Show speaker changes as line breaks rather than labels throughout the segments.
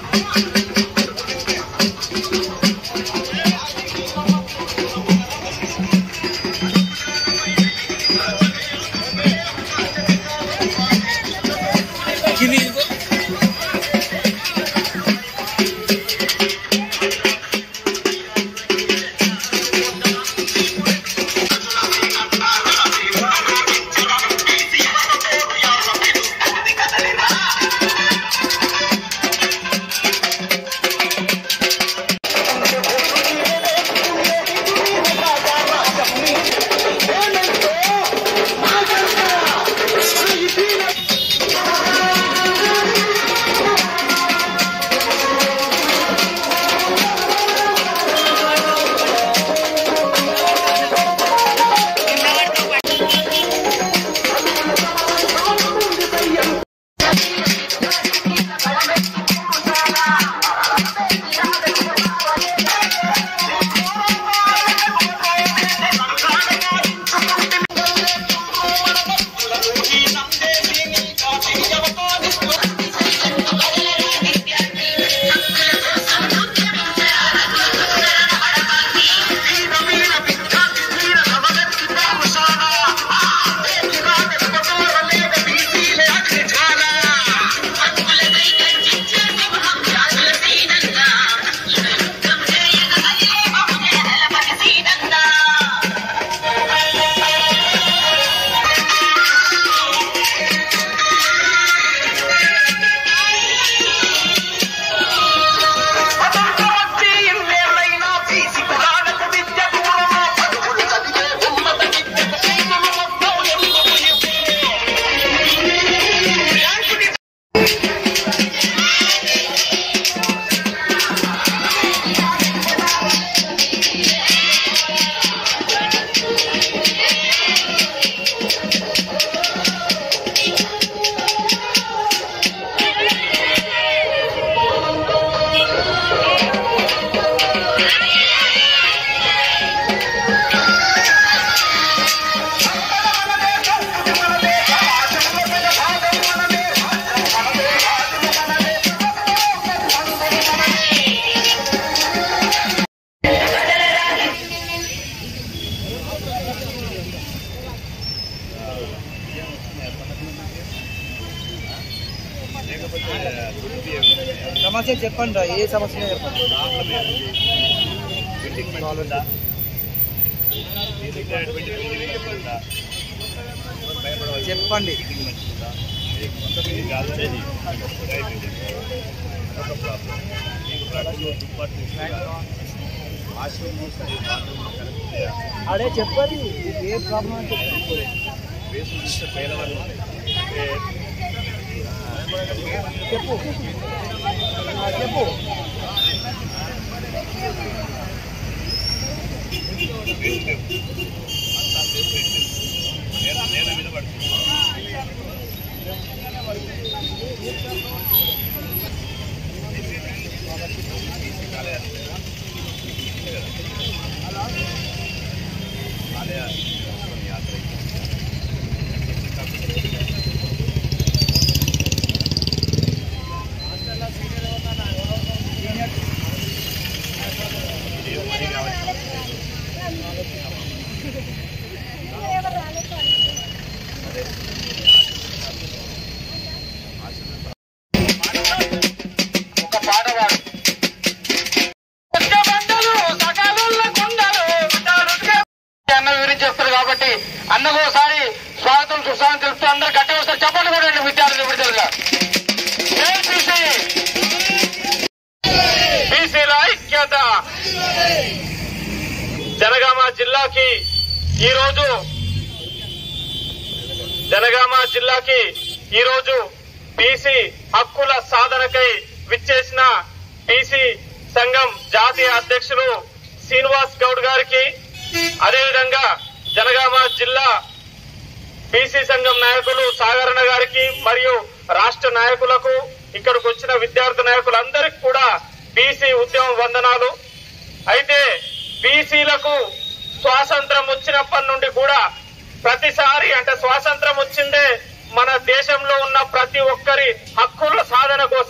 సమస్య చెప్పండి రా ఏ సమస్య చెప్పండి
బిల్డింగ్ మంచిదా మీ దగ్గర అటువంటి బిల్డింగ్ మంచిదా భయపడవలసిన
చెప్పండి
బిల్డింగ్ మంచిదా మీకు కొంత బిల్డింగ్ కాదు రైట్ అదొక ప్రాబ్లం మీకు ప్రజలు దుప్పట్లు వాష్రూమ్ సరి బాత్రూమ్ కరెక్ట్ ఉన్నాయా
అడే చెప్పండి మీకు ఏ ప్రాబ్లం అని చెప్పండి
వేసు చూస్తే పేలవలు అంటే
చెప్పు ఆ, చెప్పు
అంతా సేఫ్ లేదు నేల నేల మీద పడుతుంది యాత్ర ఏ పని కావాలి
ఒక పాట పాడు బండలు సకాలంలో కుండలు విటాలుగా అన్న వివరించి చెప్తారు కాబట్టి అన్నకు ఒకసారి స్వాగతం సుస్వాగతం తెలుపుతూ అందరు గట్టి వస్తారు చెప్పండి కూడా విద్యార్థులు విడుదలగా బీసీల ఐక్యత జనగామ జిల్లాకి ఈరోజు జనగామ జిల్లాకి ఈరోజు బీసీ హక్కుల సాధనకై విచ్చేసిన బీసీ సంఘం జాతీయ అధ్యక్షులు శ్రీనివాస్ గౌడ్ గారికి అదేవిధంగా జనగామ జిల్లా బీసీ సంఘం నాయకులు సాగరణ గారికి మరియు రాష్ట్ర నాయకులకు ఇక్కడికి వచ్చిన విద్యార్థి నాయకులందరికీ కూడా బీసీ ఉద్యమ వందనాలు అయితే బీసీలకు స్వాతంత్రం వచ్చినప్పటి నుండి కూడా ప్రతిసారి అంటే స్వాతంత్రం వచ్చిందే మన దేశంలో ఉన్న ప్రతి ఒక్కరి హక్కుల సాధన కోసం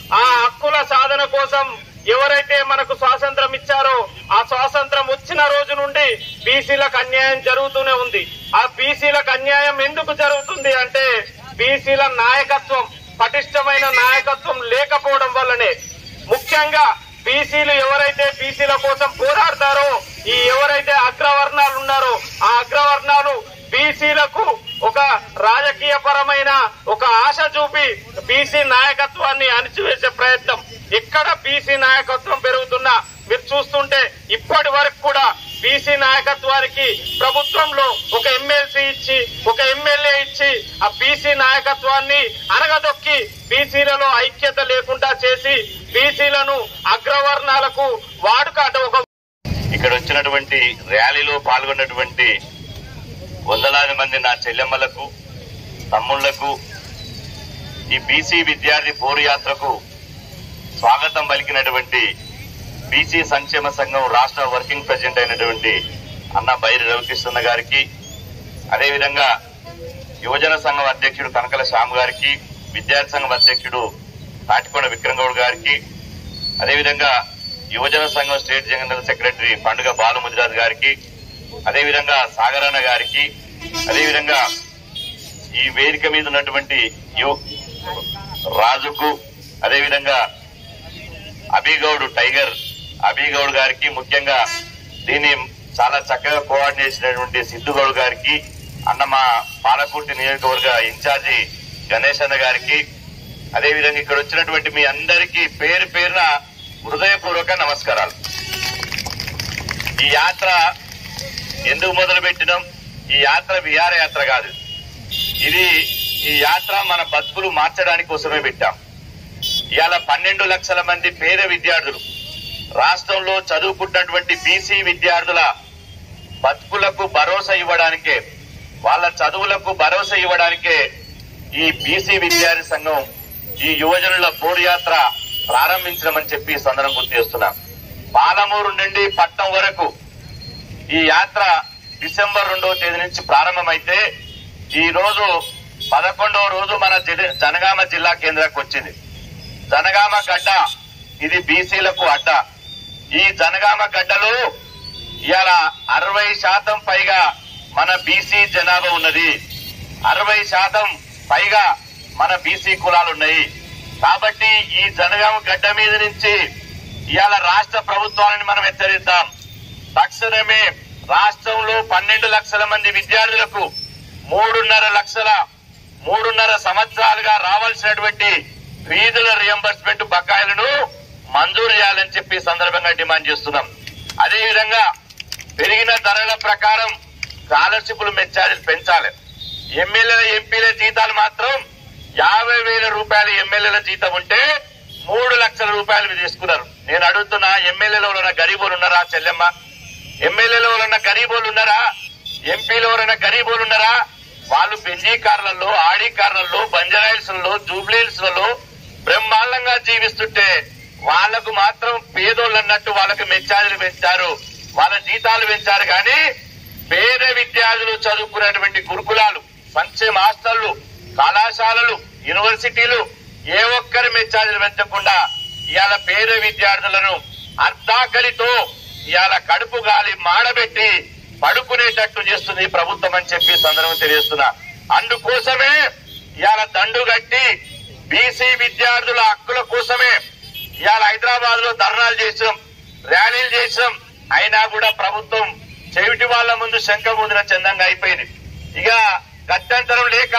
ఆ హక్కుల సాధన కోసం ఎవరైతే మనకు స్వాతంత్రం ఇచ్చారో ఆ స్వాతంత్రం వచ్చిన రోజు నుండి బీసీలకు అన్యాయం జరుగుతూనే ఉంది ఆ బీసీలకు అన్యాయం ఎందుకు జరుగుతుంది అంటే బీసీల నాయకత్వం పటిష్టమైన నాయకత్వం లేకపోవడం వల్లనే ముఖ్యంగా బీసీలు ఎవరైతే బీసీల కోసం పోరాడతారో ఈ ఎవరైతే అగ్రవర్ణాలు ఉన్నారో ఆ అగ్రవర్ణాలు బీసీలకు ఒక రాజకీయ పరమైన ఒక ఆశ చూపి బీసీ నాయకత్వాన్ని అణిచివేసే ప్రయత్నం ఎక్కడ బీసీ నాయకత్వం పెరుగుతున్నా మీరు చూస్తుంటే ఇప్పటి వరకు కూడా బీసీ నాయకత్వానికి ప్రభుత్వంలో ఒక ఎమ్మెల్సీ ఇచ్చి ఒక ఎమ్మెల్యే ఇచ్చి ఆ బీసీ నాయకత్వాన్ని అనగదొక్కి బీసీలలో ఐక్యత లేకుండా చేసి బీసీలను అగ్రవర్ణాలకు వాడుక అంటే ఒక
ఇక్కడ వచ్చినటువంటి ర్యాలీలో పాల్గొన్నటువంటి వందలాది మంది నా చెల్లెమ్మలకు తమ్ముళ్లకు ఈ బీసీ విద్యార్థి పోరు యాత్రకు స్వాగతం పలికినటువంటి బీసీ సంక్షేమ సంఘం రాష్ట్ర వర్కింగ్ ప్రెసిడెంట్ అయినటువంటి అన్న బైరి రవికృష్ణ గారికి అదేవిధంగా యువజన సంఘం అధ్యక్షుడు కనకల శ్యామ్ గారికి విద్యార్థి సంఘం అధ్యక్షుడు తాటికొండ విక్రమ్ గౌడ్ గారికి అదేవిధంగా యువజన సంఘం స్టేట్ జనరల్ సెక్రటరీ పండుగ బాలు ముదిరాజ్ గారికి అదేవిధంగా సాగరన్న గారికి అదేవిధంగా ఈ వేదిక మీద ఉన్నటువంటి యు రాజుకు అదేవిధంగా అభిగౌడ్ టైగర్ అభిగౌడ్ గారికి ముఖ్యంగా దీన్ని చాలా చక్కగా కోఆర్డినేట్ చేసినటువంటి సిద్ధుగౌడ్ గారికి అన్న మా పాలకుర్తి నియోజకవర్గ ఇన్ఛార్జి గణేష్ అన్న గారికి అదేవిధంగా ఇక్కడ వచ్చినటువంటి మీ అందరికీ పేరు పేరున హృదయపూర్వక నమస్కారాలు ఈ యాత్ర ఎందుకు మొదలు పెట్టినాం ఈ యాత్ర విహార యాత్ర కాదు ఇది ఈ యాత్ర మన బతుకులు మార్చడానికి కోసమే పెట్టాం ఇవాళ పన్నెండు లక్షల మంది పేద విద్యార్థులు రాష్ట్రంలో చదువుకుంటున్నటువంటి బీసీ విద్యార్థుల బతుకులకు భరోసా ఇవ్వడానికే వాళ్ళ చదువులకు భరోసా ఇవ్వడానికే ఈ బీసీ విద్యార్థి సంఘం ఈ యువజనుల పోరు యాత్ర ప్రారంభించడమని చెప్పి ఈ సందర్భం గుర్తు చేస్తున్నాం పాలమూరు నుండి పట్నం వరకు ఈ యాత్ర డిసెంబర్ రెండవ తేదీ నుంచి ప్రారంభమైతే ఈ రోజు పదకొండవ రోజు మన జిల్లా- జనగామ జిల్లా కేంద్రానికి వచ్చింది జనగామ గడ్డ ఇది బీసీలకు అడ్డ ఈ జనగామ గడ్డలో ఇవాళ అరవై శాతం పైగా మన బీసీ జనాభా ఉన్నది అరవై శాతం పైగా మన బీసీ కులాలు ఉన్నాయి కాబట్టి ఈ జనగామ గడ్డ మీద నుంచి ఇవాళ రాష్ట్ర ప్రభుత్వాలను మనం హెచ్చరిద్దాం తక్షణమే రాష్ట్రంలో పన్నెండు లక్షల మంది విద్యార్థులకు మూడున్నర లక్షల మూడున్నర సంవత్సరాలుగా రావాల్సినటువంటి ఫీజుల రియంబర్స్మెంట్ బకాయిలను మంజూరు చేయాలని చెప్పి ఈ సందర్భంగా డిమాండ్ చేస్తున్నాం అదేవిధంగా పెరిగిన ధరల ప్రకారం స్కాలర్షిప్లు మెచ్చార్జీలు పెంచాలి ఎమ్మెల్యేల ఎంపీల జీతాలు మాత్రం యాభై వేల రూపాయల ఎమ్మెల్యేల జీతం ఉంటే మూడు లక్షల రూపాయలు మీరు తీసుకున్నారు నేను అడుగుతున్నా ఎమ్మెల్యేలో ఉన్న గరీబులు ఉన్నారా చెల్లెమ్మ ఎమ్మెల్యేలో ఉన్న గరీబులు ఉన్నారా ఎంపీలో ఎవరైనా గరీబులు ఉన్నారా వాళ్ళు బెంజీ కార్లలో ఆడి కార్లలో బంజరాయిల్స్లలో జూబ్లీహిల్స్లలో బ్రహ్మాండంగా జీవిస్తుంటే వాళ్లకు మాత్రం పేదోళ్ళు అన్నట్టు వాళ్ళకి మెచ్చార్జీలు పెంచారు వాళ్ళ జీతాలు పెంచారు కానీ పేద విద్యార్థులు చదువుకునేటువంటి గురుకులాలు సంక్షేమ హాస్టళ్లు కళాశాలలు యూనివర్సిటీలు ఏ ఒక్కరి మెచ్చార్జీలు పెంచకుండా ఇవాళ పేద విద్యార్థులను అర్ధాకలితో ఇవాళ కడుపు గాలి మాడబెట్టి పడుకునేటట్టు చేస్తుంది ఈ ప్రభుత్వం అని చెప్పి ఈ సందర్భం తెలియజేస్తున్నా అందుకోసమే ఇవాళ దండు కట్టి బీసీ విద్యార్థుల హక్కుల కోసమే ఇవాళ హైదరాబాద్ లో ధర్నాలు చేసాం ర్యాలీలు చేసాం అయినా కూడా ప్రభుత్వం చెవిటి వాళ్ళ ముందు శంఖ ముద్ర చందంగా అయిపోయింది ఇక గత్యంతరం లేక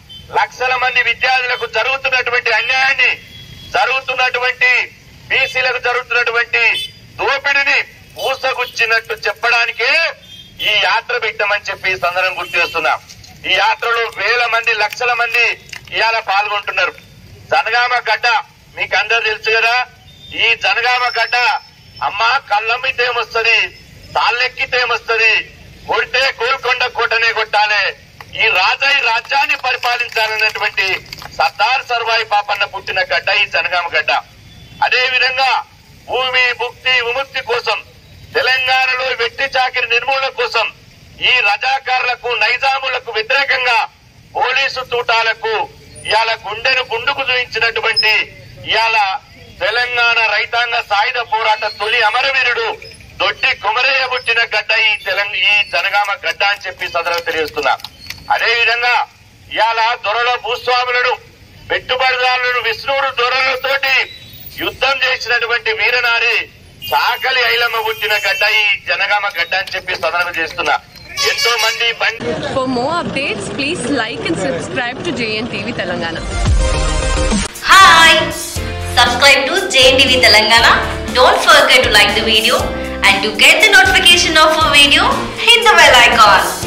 లక్షల మంది విద్యార్థులకు జరుగుతున్నటువంటి అన్యాయాన్ని జరుగుతున్నటువంటి బీసీలకు జరుగుతున్నటువంటి దోపిడిని పూసగుచ్చినట్టు చెప్పడానికే ఈ యాత్ర పెట్టామని చెప్పి ఈ సందర్భం గుర్తు చేస్తున్నాం ఈ యాత్రలో వేల మంది లక్షల మంది ఇవాళ పాల్గొంటున్నారు జనగామ గడ్డ మీకు అందరు తెలుసు కదా ఈ జనగామ గడ్డ అమ్మ కళ్ళమ్మితే ఏమొస్తుంది తాళ్ళెక్కితే ఏమొస్తుంది కొడితే కోల్కొండ కోటనే కొట్టాలి ఈ రాజా ఈ రాజ్యాన్ని పరిపాలించాలన్నటువంటి సర్దార్ సర్వాయి పాపన్న పుట్టిన గడ్డ ఈ జనగామ గడ్డ అదే విధంగా భూమి ముక్తి విముక్తి కోసం తెలంగాణలో వెట్టి చాకిరి నిర్మూలన కోసం ఈ రజాకారులకు నైజాములకు వ్యతిరేకంగా పోలీసు తూటాలకు ఇవాళ గుండెను గుండుకు చూయించినటువంటి ఇవాళ తెలంగాణ రైతాంగ సాయుధ పోరాట తొలి అమరవీరుడు దొడ్డి కుమరయ్య పుట్టిన గడ్డ ఈ తెలంగాణ ఈ జనగామ గడ్డ అని చెప్పి సదరం తెలియజేస్తున్నా అదే విధంగా ఇవాళ దొరల భూస్వాములను పెట్టుబడిదారులను విష్ణువుడు దొరలతోటి యుద్ధం చేసినటువంటి వీరనారి సాకలి ఐలమ్మ పుట్టిన గడ్డ ఈ జనగామ గడ్డ అని చెప్పి సదనం చేస్తున్నా ఎంతో మంది బండి
For more updates, please like and subscribe to JNTV Telangana.
Hi! Subscribe to JNTV Telangana. Don't forget to like the video and to get the notification of a video, hit the bell icon.